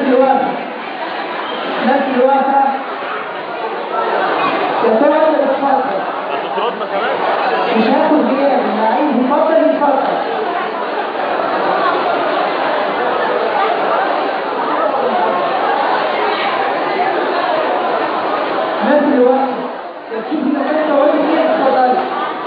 اللي واقفه الناس اللي واقفه يا ترى انت بتفكر هتطردنا كمان مش هاخد غياب اللعيب يفضل يفكر الناس اللي واقفه يا تشوفي مكان تقعدي فيه اتفضلي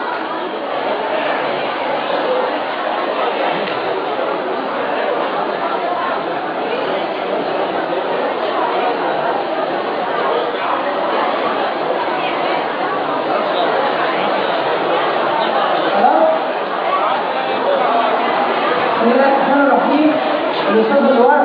خلاص بسم الله الرحمن الرحيم الاستاذ اللي ورا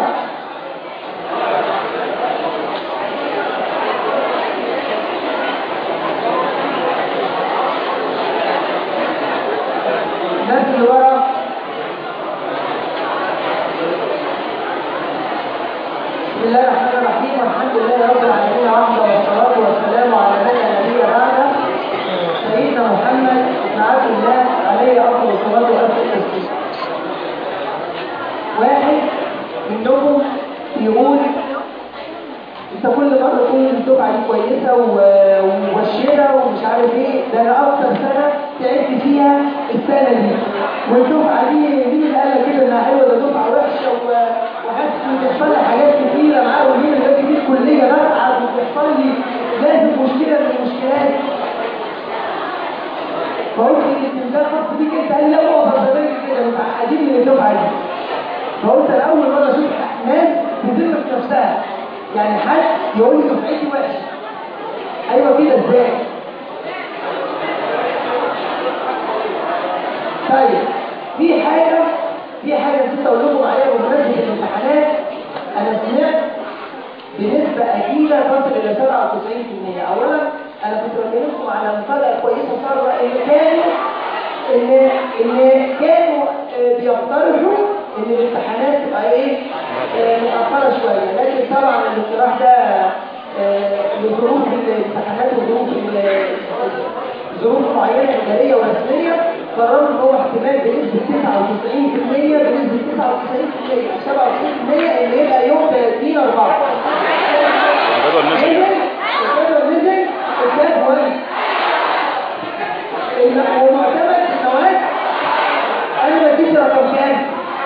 الناس اللي ورا بسم الله الرحمن الرحيم والحمد لله رب العالمين وحده والصلاه والسلام على من لا نبي بعده سيدنا محمد بن عبد الله عليه افضل الصلاه والسلام واحد منهم يقول انت كل مره تقول الدفعه دي كويسه و- ومبشره ومش عارف ايه ده انا اكتر سنه تعبت فيها السنه دي والدفعه دي مين اللي قال لك كده انها حلوه ده دفعه وحشه و- وحاسس ان بيحصل لي حاجات كتيره معاه ومين اللي باجي في الكليه بتعب وبيحصل لي لازم مشكله من المشكلات فقلت ان ده خاص بيك انت قال لي لا هو فضلك كده متعقدين من الدفعه دي فقلت انا اول مره اشوف ناس بتذمك نفسها يعني حد يقول لي دفعتي وحشه ايوه كده ازاي طيب في حاجه في حاجه نسيت اقول لكم عليها بمناسبه الامتحانات انا سمعت بنسبة أكيدة تصل إلى 97% أولا أنا كنت بكلمكم على مفاجأة كويسة صار إن كانوا إن إن كانوا آه، بيقترحوا إن الامتحانات تبقى إيه آه، متأخرة شوية لكن طبعا الاقتراح ده آه، لظروف الامتحانات وظروف ال- ظروف معينة إدارية ورسمية قرروا إن هو احتمال بنسبة 99% بنسبة 99% 97% إن يبقى يوم 30 4 الجدول نزل نزل الجدول نزل الجدول الم- ومعتمد المواد أنا بديك رقم كام؟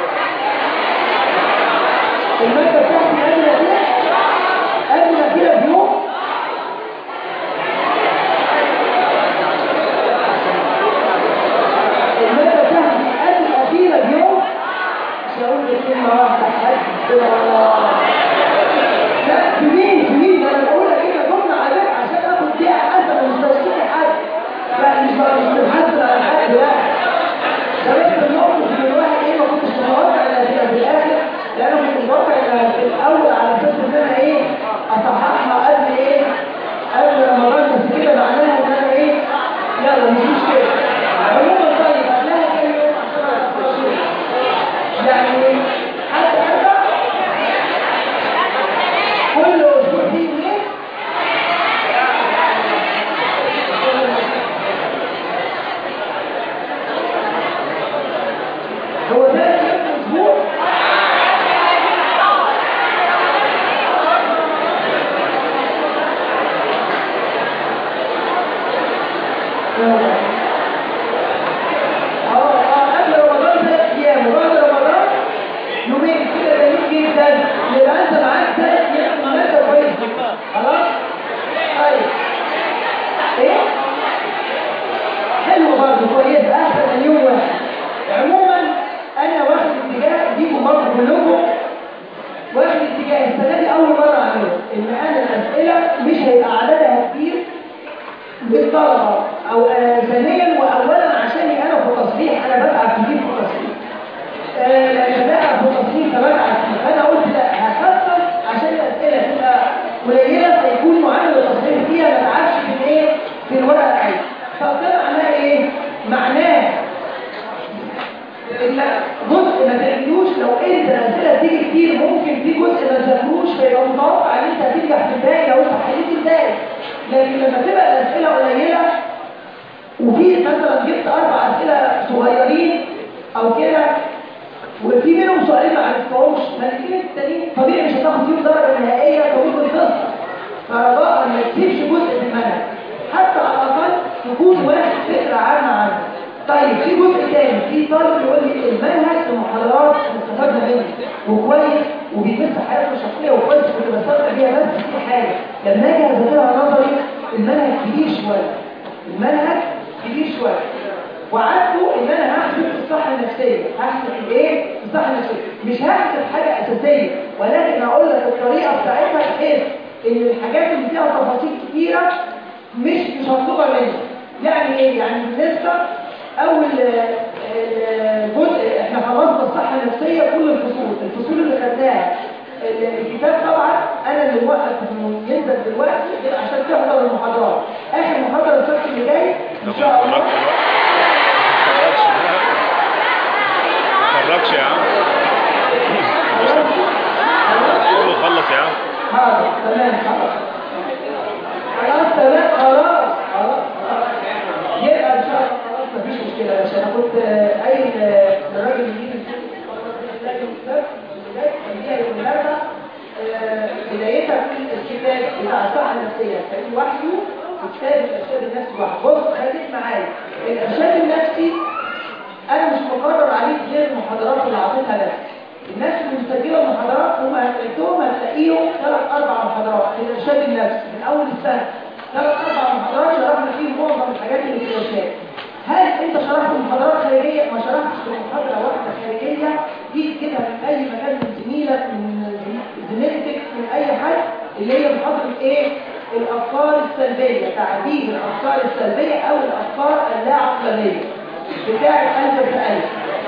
المادة بتاعتي قبل كده قبل كده بيوم المادة بتاعتي قبل الأخيرة بيوم مش هقول لك كلمة واحدة حد كده والله لا سنين سنين ده انا بقول لك كده جمله عليك عشان اخد فيها حسنه مش بشتكي حد لا مش بقى مش بنحسن على حد لا ده بس النقطه ان الواحد ايه ما كنتش متوقع انها تبقى في الاخر لان انا كنت متوقع انها في الاول على اساس ان انا ايه اصححها قبل ايه قبل رمضان بس كده معناها ان انا ايه يلا مش مشكله عموما طيب قبلها كام يوم عشان ما تاخدش يعني حتى اربع كل اسبوع فيه اثنين هو ده كام اسبوع اه اه قبل رمضان ثلاث ايام وبعد رمضان يومين كده جميل جدا يبقى انت معاك ثلاث ايام مادة كويس خلاص؟ طيب ايه؟ حلو برضه كويس احسن من يوم واحد عموما انا واخد اتجاه ديكم برضه كلكم واخد اتجاه السنه دي اول مره اعمله ان انا الاسئله مش هيبقى عددها كتير بالطلبه او آه، ثانيا واولا عشاني انا في تصحيح انا بتعب كتير في التصحيح آه، لان بتعب في التصحيح فبتعب كتير انا قلت لا هخفف عشان الاسئله تبقى قليله فيكون معامل التصحيح فيها ما تعبش في الايه في الورقه العين طب ده معناه ايه معناه لا جزء ما تعملوش لو انت الاسئله تيجي كتير ممكن في جزء ما تذاكروش فيبقى متوقع ان انت هتنجح في الباقي لو انت حليت الباقي لكن لما تبقى الاسئله قليله وفي مثلا جبت اربع اسئله صغيرين او كده وفي منهم سؤالين ما عرفتهمش ما الاثنين التانيين طبيعي مش هتاخد فيهم درجه نهائيه فممكن تسقط فرجاء ما تسيبش جزء في المنهج حتى على الاقل تكون واخد فكره عامه عنه طيب في جزء تاني في طالب يقول لي المنهج المحاضرات استفدنا منه وكويس وبيمس حياته الشخصيه وكويس كنت بستمتع بيها بس في حاجه لما اجي اذاكرها نظري المنهج كبير شويه المنهج كبير شويه وعدته ان انا هحسب الصحه النفسيه هحسب الايه الصحه النفسيه مش هحسب حاجه اساسيه ولكن هقول لك الطريقه بتاعتها بحيث ان الحاجات اللي فيها تفاصيل كتيره مش مش مطلوبه مني يعني ايه يعني بالنسبه اول آه، جزء احنا خلصنا الصحه النفسيه كل الفصول الفصول اللي خدناها الكتاب طبعا انا اللي موقف انه ينزل دلوقتي غير عشان تحضر المحاضرات اخر محاضره السبت اللي جاي ان شاء الله خرجش يا عم كله خلص يا عم حاضر تمام خلاص خلاص تمام خلاص خلاص خلاص. يبقى ان شاء الله خلاص مفيش مشكله بس انا كنت آه، قايل آه، للراجل اللي يجي الكتاب اللي جاي كان فيها يوم الاربع آه، بدايتها في الكتاب بتاع الصحه النفسيه كان لوحده وكتاب الارشاد النفسي لوحده بص خليك معايا الارشاد النفسي انا مش مقرر عليه غير المحاضرات اللي عطيتها لك الناس اللي مسجله المحاضرات هم هتلاقيهم هتلاقيهم ثلاث اربع محاضرات في الارشاد النفسي من اول السنه ثلاث اربع محاضرات شرحنا فيهم معظم الحاجات اللي في الارشاد هل انت شرحت محاضرات خارجيه ما شرحتش في محاضره واحده خارجيه جيت كده من اي مكان من زميلك من زميلتك من اي حد اللي هي محاضره ايه الافكار السلبيه تعديل الافكار السلبيه او الافكار اللا عقلانيه بتاع ألف ألف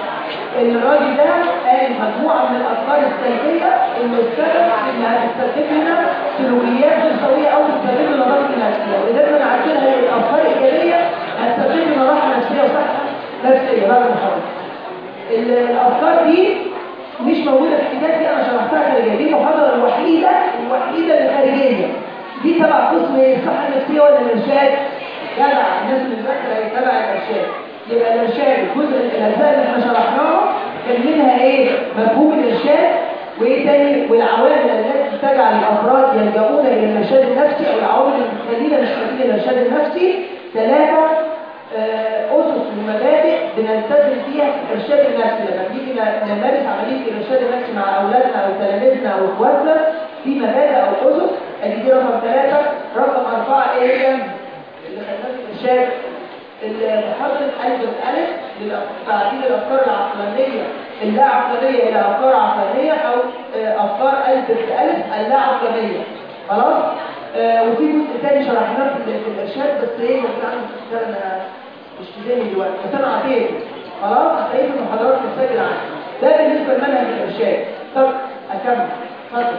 الراجل ده قال مجموعة من الأفكار السلبية اللي السبب إنها تستخدم لنا سلوكيات غير سوية أو تستخدم لنا راحة نفسية وإذا احنا عارفينها هي الأفكار الإيجابية هتستخدم لنا راحة نفسية وصحة نفسية بعد المحاضرة ال- الأفكار دي مش موجودة في الكتاب دي أنا شرحتها خارجية دي المحاضرة الوحيدة الوحيدة اللي خارجية دي تبع قسم إيه؟ الصحة النفسية ولا الإرشاد؟ جدع الناس اللي بتذاكر هي تبع الإرشاد يبقى الإرشاد الجزء الأجزاء اللي احنا شرحناها كان منها إيه؟ مفهوم الإرشاد وإيه تاني؟ والعوامل التي تجعل الأفراد يلجؤون إلى الإرشاد النفسي أو العوامل اللي بتخلينا نستفيد الإرشاد النفسي ثلاثة آه، أسس ومبادئ بنلتزم فيها في الإرشاد النفسي لما بنيجي نمارس عملية الإرشاد النفسي مع أولادنا أو تلاميذنا أو إخواتنا في مبادئ أو أسس أدي دي رقم ثلاثة رقم أربعة إيه هي؟ اللي خدناه في الإرشاد المحاضرة ألف الألف لتعديل الأفكار العقلانية اللا عقلانية إلى أفكار عقلانية أو آه، أفكار ألف الألف اللا عقلانية خلاص؟ آه، وفي جزء تاني شرحناه في ال- في الإرشاد بس إيه موجود عندي في الكتاب أنا مش في ذهني دلوقتي بس أنا عطيته خلاص هتلاقيه في المحاضرات متسجل عندي ده بالنسبة لمنهج الإرشاد طب أكمل اتفضل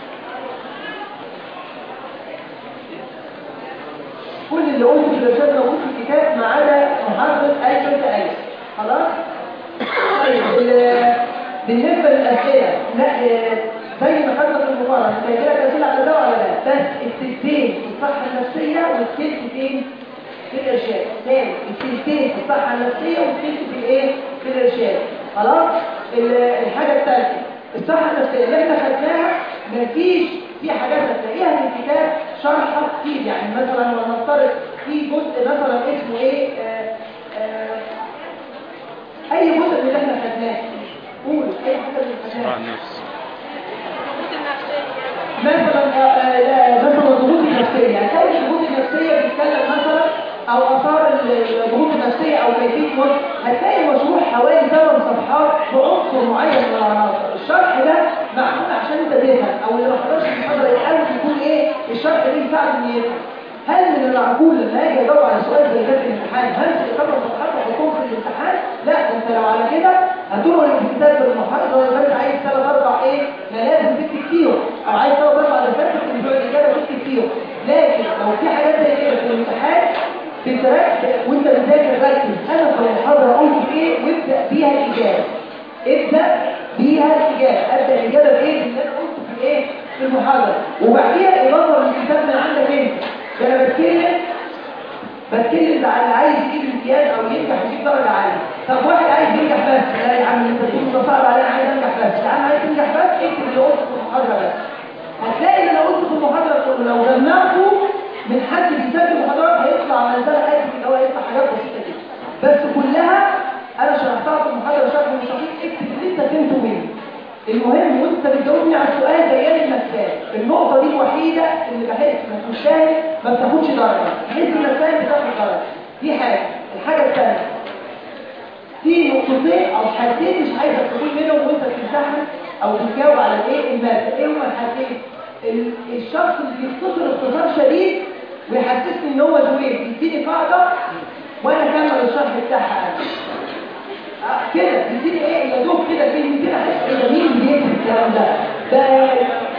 كل اللي قلته في الإرشاد موجود في الكتاب ما عدا محاضرة ألف أنت ألف خلاص؟ طيب ال- بالنسبة للأسئلة لا آه، زي ما خدنا في المقارنة انت هيجيلك أسئلة على ده ولا لا؟ بس التلتين في الصحة النفسية والتلتين في الإرشاد تاني التلتين في الصحة النفسية والتلت في الإيه؟ في الإرشاد خلاص؟ ال- الحاجة الثالثة الصحة النفسية اللي احنا خدناها مفيش في حاجات هتلاقيها في الكتاب شرحها كتير يعني مثلا لو نفترض في جزء مثلا اسمه ايه آه آه اي جزء من اللي احنا خدناه قول اي حاجه من اللي مع خدناها النفس مثلا آه، آه، لا، مثلا الضغوط النفسيه هتلاقي الضغوط النفسيه بيتكلم مثلا او اثار الضغوط النفسيه او كيفيه موت هتلاقي مشروع حوالي 8 صفحات بعنصر معين من العناصر الشرح ده معمول عشان انت تفهم او اللي ما حضرش المحاضره يحاول يكون ايه الشرح ده يساعد انه يفهم هل من المعقول لما اجي اجاوب على سؤال زي ده في الامتحان همسك ثمان صفحات واحطهم في الامتحان لا ده انت لو على كده هتقرا الكتاب في المحاضره يبقى انت عايز ثلاث اربع ايه ملازم تكتب فيهم او عايز ثلاث اربع دفاتر تكتب بتوع الاجابه تكتب فيهم لكن لو في حاجات زي كده في الامتحان انت ركز وانت بتذاكر ركز انا في المحاضره قلت ايه وابدا بيها الاجابه ابدا بيها الاجابه ابدا الاجابه بايه اللي انا قلته في ايه في المحاضره وبعديها اضافه للكتاب من عندك انت ده انا بتكلم بتكلم على اللي عايز يجيب امتياز او ينجح ويجيب درجه عاليه طب واحد عايز ينجح بس لا يا عم انت تقول ده صعب عليك اللي قلته في المحاضره بس هتلاقي اللي انا قلته في المحاضره كله لو جمعته من حد بيسجل محاضرات هيطلع منزله قد كده هو هيطلع حاجات بسيطه جدا بس كلها انا شرحتها في المحاضره شرح مستفيض اكتب اللي انت فهمته مني المهم وانت بتجاوبني على السؤال زي انك فاهم النقطه دي الوحيده اللي بحس انك مش فاهم ما بتاخدش درجه بحس انك فاهم بتاخد درجه دي حاجه الحاجه الثانيه في نقطتين او حاجتين مش عايزك تقول منهم وانت بتمتحن او بتجاوب على ايه الماده ايه هما الحاجتين ال- الشخص اللي بيختصر اختصار شديد ويحسسني ان هو زويل يديني قاعده وانا اكمل الشرح بتاعها انا آه، كده بيديني ايه يا دوب كده كلمتين احس ايه ده مين بيكتب الكلام ده ده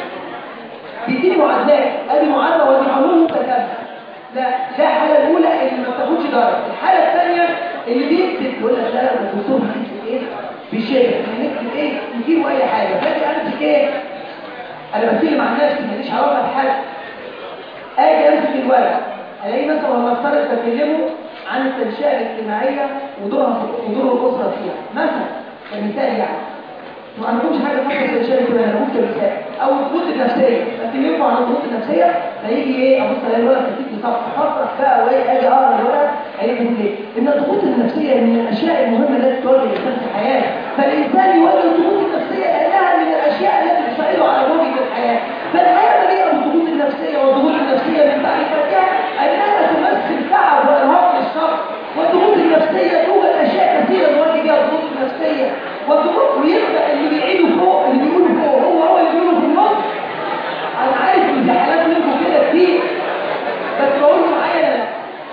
بيديني معادلات ادي معادله وادي حلول متكامله لا ده الحاله الاولى اللي ما بتاخدش درجه الحاله الثانيه اللي بيكتب يقول لك لا لا الدكتور هنكتب ايه بشيء هنكتب ايه نجيبه اي حاجه فاجي امسك ايه انا بتكلم عن نفسي ماليش علاقه بحد اجي امسك الورق الاقي مثلا لما افترض بكلمه عن التنشئه الاجتماعيه ودورها في ودور الاسره فيها مثلا كمثال يعني ما عندهمش حاجه خاصه بالتنشئه الاجتماعيه انا بقول كمثال او الضغوط النفسيه بكلمكم عن الضغوط النفسيه فيجي ايه ابص الاقي الورق كاتب لي صفحه افرح بقى وايه اجي اقرا الورق الاقي بيقول ايه ان الضغوط النفسيه من الاشياء المهمه التي تواجه الانسان في الحياه فالانسان يواجه الضغوط النفسيه لانها من الاشياء التي تساعده على مواجهه الحياه فالحياه مليئه بالضغوط النفسيه والضغوط النفسيه من تعريفاتها انها تمثل تعب وارهاق للشخص والضغوط النفسيه توجد اشياء كثيره نواجه بها الضغوط النفسيه والضغوط ويبدا اللي بيعيده فوق اللي بيقوله فوق هو هو اللي بيقوله في النص انا عارف ان في حالات منكم كده كتير بس بقول معايا انا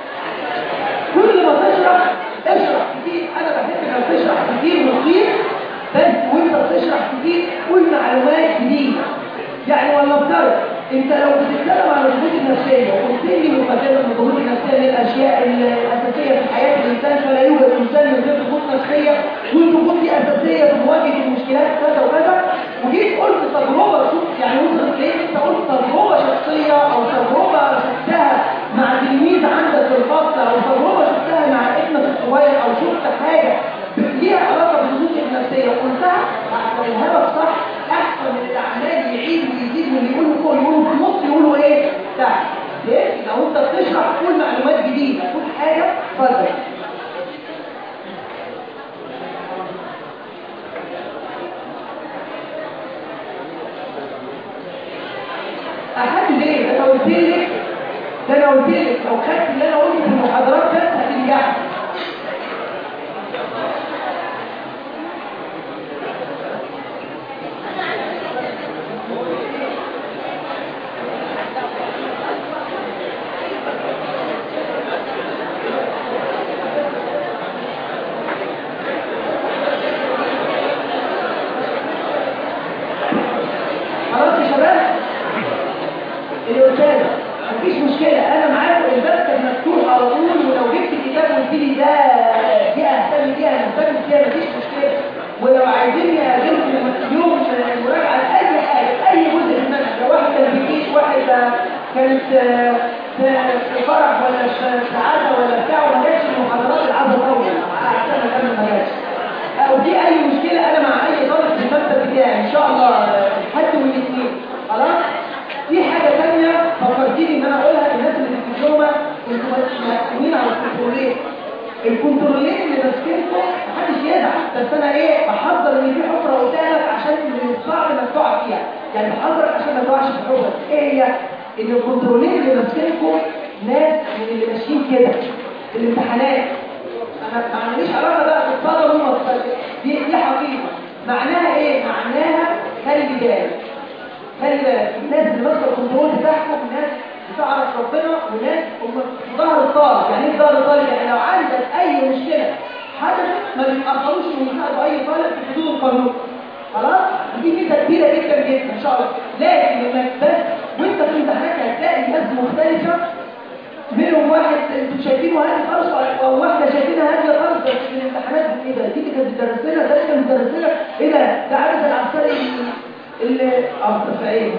كل ما تشرح اشرح كتير انا بحب انك تشرح كتير وكتير بس وانت بتشرح كتير قول معلومات جديده يعني ولا افترض انت لو بتتكلم عن الضغوط النفسيه وقلت لي مقدمه من الضغوط النفسيه من الاشياء الاساسيه في حياه الانسان فلا يوجد انسان من غير ضغوط نفسيه والضغوط دي اساسيه في مواجهه المشكلات كذا وكذا وجيت قلت تجربه شوف يعني وصلت ليه انت قلت تجربه شخصيه او تجربه شفتها مع تلميذ عندك في الفصل او تجربه شفتها مع ابنك الصغير او شفت حاجه ليها علاقه بالضغوط النفسيه وقلتها هفهمك صح احسن من اللي عمال يعيد ويزيد واللي يقولوا فوق يقولوا في النص يقولوا ايه تحت ليه؟ لو انت بتشرح كل معلومات جديده كل حاجه اتفضل احد ليه؟ ده انا قلت لك ده انا قلت لك لو خدت اللي انا قلته في المحاضرات بس هتنجح خلاص يا شباب اللي قدامك مفيش مشكلة أنا معاكم الباب كان مفتوح على طول ولو جبت كتاب قلت لي ده دي أهتم بيها أهتم بيها مفيش مشكلة ولو عايزين أجيلكم يوم مراجعة أي حاجة أي جزء من المنهج لو واحد كان في الجيش واحد كانت في في فرح ولا في سعادة ولا بتاع وما جاتش المحاضرات العادة طويلة أحسن كمان ما جاتش أو في أي مشكلة أنا مع أي طالب في المكتب بتاعي إن شاء الله حد من الاثنين خلاص في حاجة تانية فكرتيني ان انا اقولها للناس اللي في الدبلومة انتوا مقسمين على الكنترولين الكنترولين اللي ماسكينكم محدش يزعل بس انا ايه بحذر ان في حفرة قدامك عشان من الصعب انك تقع فيها يعني بحذرك عشان ما تقعش في الحفرة ايه هي؟ ان الكنترولين اللي ماسكينكم ناس من اللي ماشيين كده في الامتحانات انا ما عنديش علاقة بقى بالطلبة هم دي دي حقيقة معناها ايه؟ معناها خلي بالك خلي بالك الناس اللي ماسكه الكنترول بتاعهم ناس بتعرف ربنا وناس هم في ظهر الطالب يعني ايه في ظهر الطالب يعني لو عندك اي مشكله حدث ما بيتاخروش من يساعدوا اي طالب في حدود القانون خلاص دي ميزه كبيره جدا جدا ان شاء الله لكن لما بس وانت في الامتحانات هتلاقي ناس مختلفه منهم واحد انتوا شايفينه هادي خالص او واحده شايفينها هاديه خالص بس في الامتحانات ايه ده دي كانت بتدرس لنا ده كانت بتدرس لنا ايه ده ده عارف العسكري اللي افضل في عيني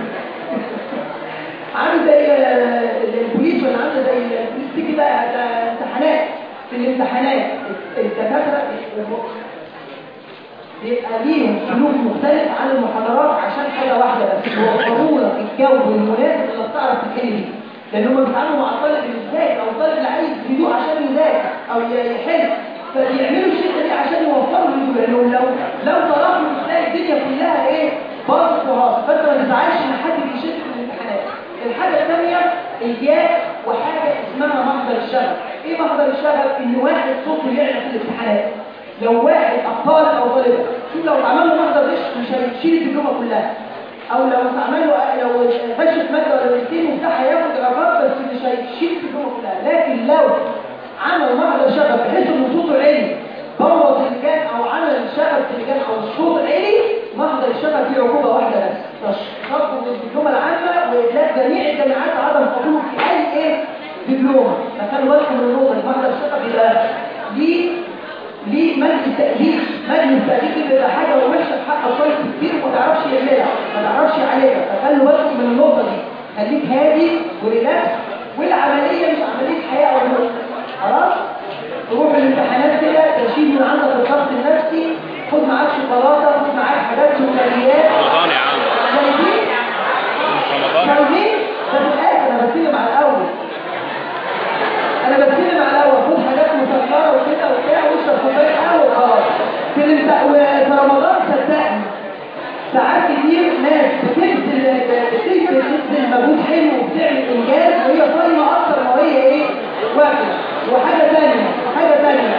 عامل زي البوليس ولا عامل زي البوليس تيجي بقى امتحانات في الامتحانات الدكاتره يبقى ليهم سلوك مختلف عن المحاضرات عشان حاجه واحده بس يوفروا لك الجو المناسب اللي تعرف تحل بيه لان هم بيتعاملوا مع الطالب اللي بيذاكر او الطالب اللي عايز هدوء عشان يذاكر او يحل فبيعملوا الشده دي عشان يوفروا الهدوء لانهم لو لو طلبوا تلاقي الدنيا كلها ايه باظت وهاصت فانت ما تزعلش ان حد بيشد في الامتحانات الحاجه الثانيه الجاء وحاجه اسمها محضر الشغف ايه محضر الشغف ان واحد صوته يعلى في الامتحانات لو واحد أبطال أو طالب شوف لو اتعمل له محضر غش مش هيشيل الدبلومة كلها أو لو اتعمل له لو غش في مادة ولا مادتين وبتاع هياخد درجات بس مش هيشيل الدبلومة كلها لكن لو عمل محضر شغف بحيث إن صوته عالي بوظ اللجان أو عمل الشغف في اللجان أو الصوت عالي محضر الشغف فيه عقوبة واحدة بس تشطب الدبلومة العامة وإدلاء جميع الجامعات عدم قبوله في أي إيه دبلومة فخلوا بالكم من النقطة دي محضر الشغف يبقى دي ليه مجلس تأديب مجلس تأديب بيبقى حاجة وحشة في حق الطالب كتير وما تعرفش يعملها ما تعرفش عليها فخلوا بالكم من النقطة دي خليك هادي وريلاكس والعملية مش عملية حياة أو موت خلاص تروح الامتحانات كده تشيل من عندك الضغط النفسي خد معاك شوكولاتة خد معاك حاجات سكريات رمضان يا عم جايبين رمضان جايبين ده في الآخر أنا بتكلم على الأول انا بتكلم على الاول خد حاجات مسكره وكده وبتاع واشرب كوبايه قهوه وخلاص في الامت- وفي رمضان صدقني ساعات كتير ناس بتبذل بتبذل بتبذل مجهود حلو وبتعمل انجاز وهي صايمه اكتر ما هي ايه واكله وحاجه ثانيه حاجه ثانيه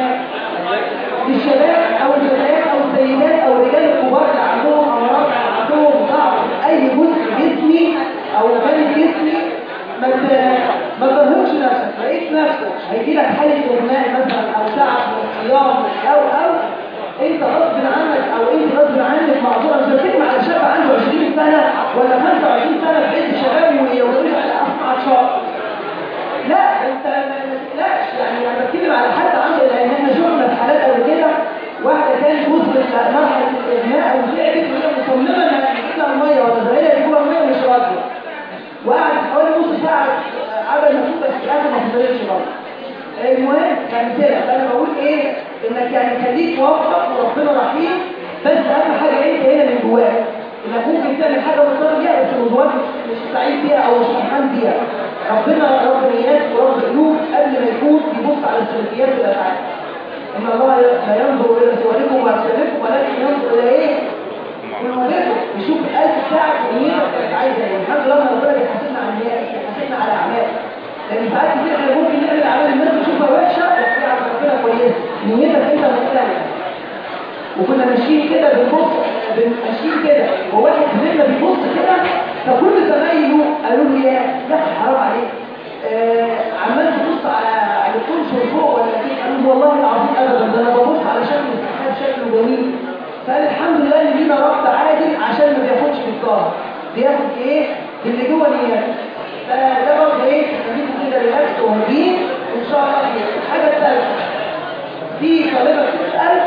للشباب او الفتيات او السيدات او الرجال الكبار اللي عندهم امراض عندهم ضعف في اي جزء جسمي او مكان جسمي ما ت- ما ترهقش نفسك لقيت نفسك هيجي لك حاله اغماء مثلا او تعب من الصيام او او انت غصب عنك او انت غصب عنك معذوره مش بتكلم على شاب عنده 20 سنه ولا 25 سنه في عز شباب ويقول على اصنع شاطر لا انت ما ما تقلقش يعني انا بتكلم على حد عنده لان احنا شفنا في حالات قبل كده واحده كانت وصلت لمرحله الاغماء وتعبت وهي مصممه انها تجيب لها الميه ولا زمايلها يجيبوا لها الميه مش راضيه وقعدت حوالي نص ساعه عبل ما بس في الاخر ما فضلتش برضه المهم كامثله فانا بقول ايه انك يعني خليك موفق وربنا رحيم بس اهم حاجه انت هنا من جواك انك ممكن تعمل حاجه مضطر بيها بس من جواك مش سعيد بيها او مش فرحان بيها ربنا رب النيات ورب القلوب قبل ما يكون يبص على السلوكيات والافعال ان الله لا ينظر الى صوركم وافعالكم ولكن ينظر الى ايه؟ قلوبكم يشوف القلب بتاعك ونيتك كانت عايزه ايه الحمد لله ان ربنا بيحاسبنا على النيات بيحاسبنا على الاعمال لان ساعات كتير احنا ممكن نعمل اعمال الناس تشوفها وحشه بس هي عند ربنا كويسه نيتك انت مختلفه وكنا ماشيين كده بنبص ماشيين كده وواحد مننا بيبص كده فكل زمايله قالوا لي يا يا أخي حرام عليك آه عمال تبص على على تنشر فوق ولا كده قالوا لي والله العظيم ابدا ده انا ببص على شكل السحاب شكله جميل فقال الحمد لله ان لينا رب عادل عشان ما بياخدش في الظهر بياخد ايه باللي جوه نيته فده برضه ايه خليكم كده ريلاكس وهادين وان شاء الله خير الحاجه الثالثه في طالبه بتسال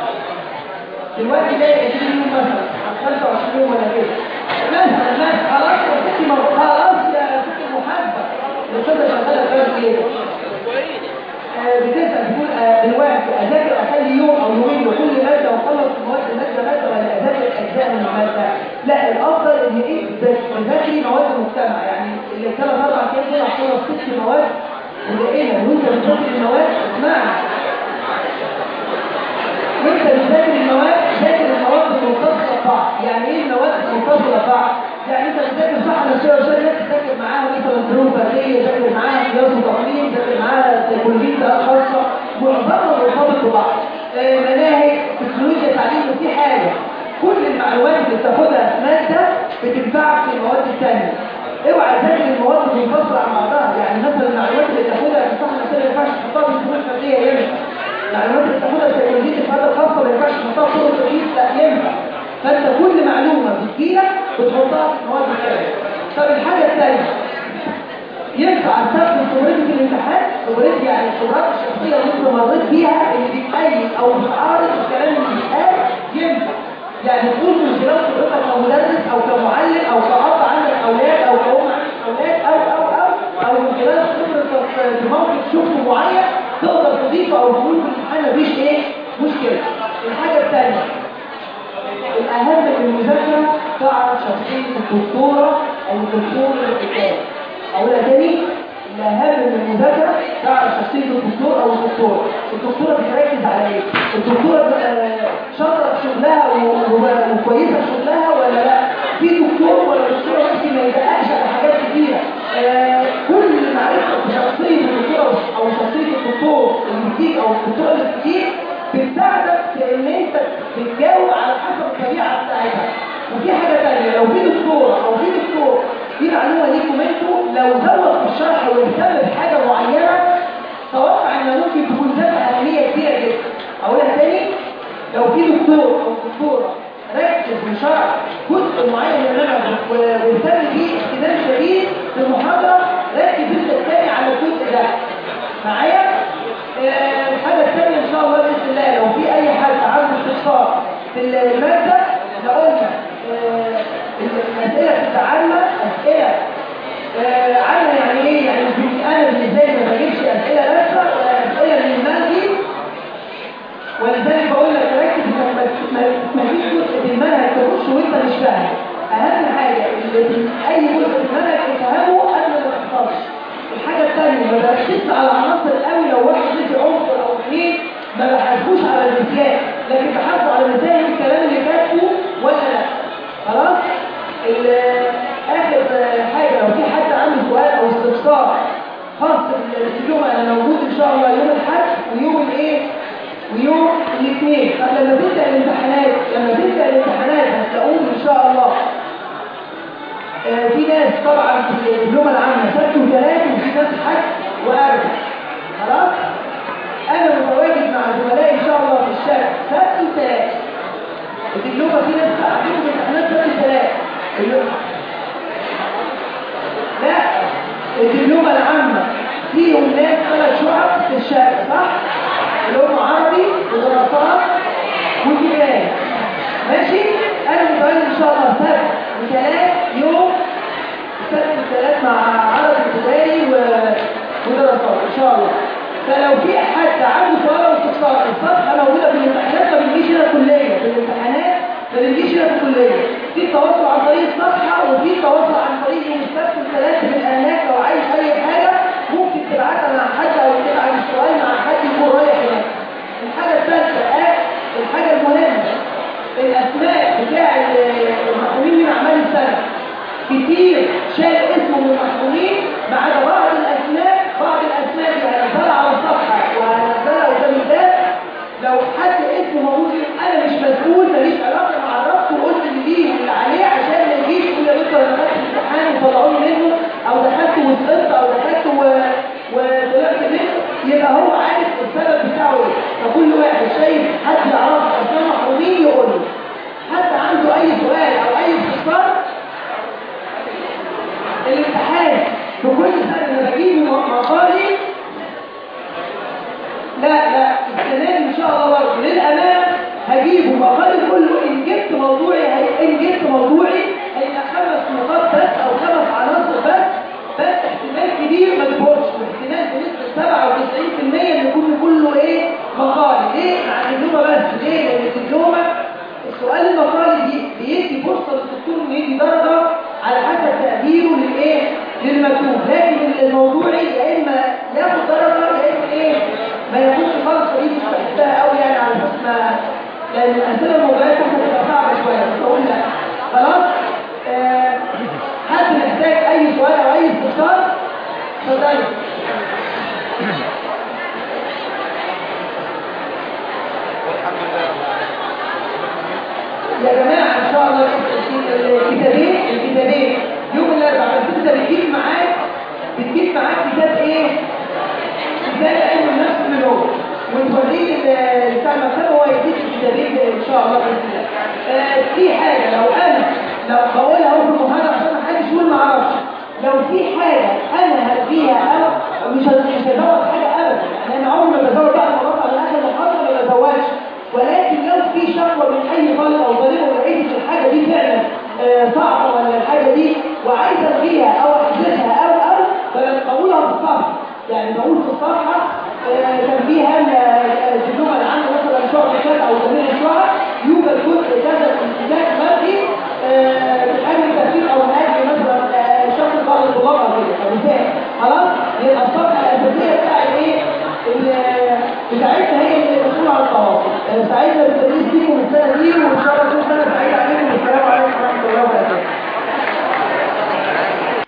دلوقتي جاي 20 يوم مثلا 25 يوم ولا كده مثلا مثلا خلاص يا ستي مر- خلاص يا ستي المحاسبه الاستاذه شغاله في ايه آه، بتسال تقول آه، دلوقتي اذاكر اخلي يوم او يومين لكل ماده واخلص مواد الماده ماده ولا اذاكر اجزاء من الماده لا الافضل ان ايه تذاكري مواد المجتمع يعني اللي ثلاث اربع ايام دول هتخلص ست مواد ولقينا وانت بتذاكر المواد اسمعني وانت بتذاكر المواد ذاكر المواد المتصله ببعض يعني ايه المواد المتصله ببعض يعني انت بتذاكر صحه نفسيه وشويه ناس تذاكر معاها مثلا فنون فرديه تذاكر معاها قياس وتقليد تذاكر معاها سيكولوجيه خاصه معظمها مرتبط ببعض آه، مناهج تكنولوجيا تعليم وفي حاجه كل المعلومات اللي بتاخدها في ماده بتنفعك في المواد الثانيه اوعى تذاكر المواد منفصله عن بعضها يعني مثلا المعلومات اللي بتاخدها في الصحه النفسيه ما ينفعش تحطها في الفنون الفرديه ينفع معلومات اللي بتاخدها في سيكولوجيه الفرد الخاصه ما ينفعش تحطها في طرق التدريس لا ينفع فانت كل معلومه بتجيلك بتحطها في المواد الثانيه طب الحاجه الثانيه ينفع استخدم خبرتي في الامتحان خبرتي يعني الخبرات الشخصيه اللي انت مريت بيها اللي بتأيد او بتعارض الكلام اللي بيتقال ينفع يعني تقول من خلال خبرتك كمدرس او كمعلم او كأب عندك اولاد او كأم عندك اولاد او او او او من خلال خبرتك في موقف شفته معين تقدر تضيفه او تقول في الامتحان مفيش ايه مشكله الحاجه الثانيه الأهم من المذاكرة تعرف شخصية الدكتورة أو الدكتور اللي قدامك أقولها تاني الأهم من المذاكرة تعرف شخصية الدكتور أو الدكتورة الدكتورة بتركز على إيه؟ الدكتورة آه، شاطرة في شغلها و- و- وكويسة في شغلها ولا لا؟ في دكتور ولا دكتورة ممكن ما يدققش على حاجات كتيرة آه، كل معرفة بشخصية الدكتورة أو شخصية الدكتور اللي بتيجي أو الدكتورة اللي بتيجي بتساعدك في إن أنت تتجاوب على حسب الطبيعة بتاعتها وفي حاجة تانية لو في دكتورة أو في دكتور في معلومة ليكم انتوا لو زود في الشرح واهتم بحاجة معينة توقع ان ممكن تكون ذات أهمية كبيرة جدا أقولها تاني لو في دكتور أو دكتورة ركز في شرح جزء معين من المنهج و- واهتم بيه اهتمام شديد في المحاضرة ركز انت التاني على الجزء ده معايا؟ آه، الحاجة الثانية إن شاء الله بإذن الله لو في أي حد عنده استفسار في المادة احنا قلنا آه، الأسئلة بتتعلم أسئلة آه، عامة يعني إيه؟ يعني في- أنا بالنسبة لي ما بجيبش أسئلة لسه ولا أسئلة من المنهج ولذلك بقول لك ركز انك ما- ما ما فيش جزء في المنهج تخش وانت مش فاهم اهم حاجه اللي في اي جزء في المنهج تفهمه قبل ما تحفظه الحاجه الثانيه ما بركزش على عناصر قوي لو واحد نسي عنصر او اثنين ما بحاسبوش على النسيان لكن بحاسبه على نسيان الكلام اللي كاتبه ولا لا خلاص ال- اخر حاجه لو في حد عنده سؤال او استفسار خاص باليوم انا موجود ان شاء الله يوم الاحد ويوم الايه ويوم الاثنين طب لما تبدا الامتحانات لما تبدا الامتحانات هتلاقوهم ان شاء الله آه، في ناس طبعا في اللغه العامه سبت وثلاث وفي ناس حد واربع خلاص انا متواجد مع زملائي ان شاء الله في الشارع سبت وثلاث اللغه في ناس عندهم امتحانات سبت وثلاث اللغة- لا اللغه العامه فيهم ناس ثلاث شعب في الشارع صح اللي هم عربي ودراسات وكتاب ماشي انا متواجد ان شاء الله سبت وثلاث يوم سبت وثلاث مع عربي وتجاري و- ودراسات ان شاء الله فلو في حد عنده سؤال او استفسار الصفحه موجوده في الامتحانات ما بتجيش هنا الكليه في الامتحانات ما بتجيش هنا في الكليه في تواصل عن طريق الصفحه وفي تواصل عن طريق يوم السبت والثلاث في الاعلانات لو عايز اي حاجه ممكن تبعتها مع حد او تبعت السؤال مع حد يكون رايح هناك الحاجه الثالثه آه، الحاجه المهمه الاسماء بتاع المحرومين من اعمال السنه كتير شال اسمه من المحرومين ما عدا بعض الاسماء بعض الاسماء دي هنزلها على الصفحه وهنزلها قدام الباب لو حد اسمه موجود انا مش مسؤول ماليش علاقه مع الربط وقلت اللي ليه واللي عليه عشان ما يجيش يقول يا دكتور انا دخلت امتحان وطلعوني منه او دخلت وسقطت او دخلت و... وطلعت منه يبقى هو عارف السبب بتاعه ايه فكل واحد شايف حد يعرف اسماء محرومين يقول له حد عنده اي سؤال او اي استفسار الامتحان في كل سنه انا بجيب مقالي لا لا السنه دي ان شاء الله برضه للامانه هجيبه مقالي كله ان جبت موضوعي هي... ان جبت موضوعي هيبقى خمس نقاط بس او خمس عناصر بس بس احتمال كبير ما تبقاش واحتمال بنسبه 97% ان يكون كله ايه مقالي ليه مع الدبلومه بس ليه لان الدبلومه السؤال المقالي دي بيدي فرصه للدكتور انه يدي درجه على حسب تقديره للايه للمكتوب لكن الموضوعي يا اما ياخد درجه يا اما ايه ما ياخدش خالص فدي مش بحسها قوي يعني على اساس ما لان الاسئله الموضوعيه ممكن تبقى صعبه شويه بس اقول لا خلاص آه، حد محتاج اي سؤال او اي استفسار اتفضلي يا جماعة إن شاء الله الكتابين الكتابين يوم الأربعاء بس أنت بتجيب معاك بتجيب معاك كتاب إيه؟ كتاب علم النفس من هو وتوريه ال- بتاع المكتبة هو يديك الكتابين إن شاء الله بإذن الله. آه، في حاجة لو أنا لو بقولها أهو في المحاضرة عشان محدش يقول ما أعرفش لو في حاجة أنا هديها أو مش هز- مش هزود حاجة أبدا يعني أنا عمري ما بزود بعد ما بطلع من آخر المحاضرة ما بزودش ولكن لو في شكوى من اي طالب او طالبه ولقيت الحاجه دي فعلا آه، صعبه ولا الحاجه دي وعايزه الغيها او احذفها او او فبقولها في الصفحه يعني بقول في الصفحه آه، كان فيها الدبلومه اللي عنده مثلا شعب كذا او ثمانية شعب يوجد جزء كذا في الامتلاك آه، سعدنا بالتدريس بيكم السنه دي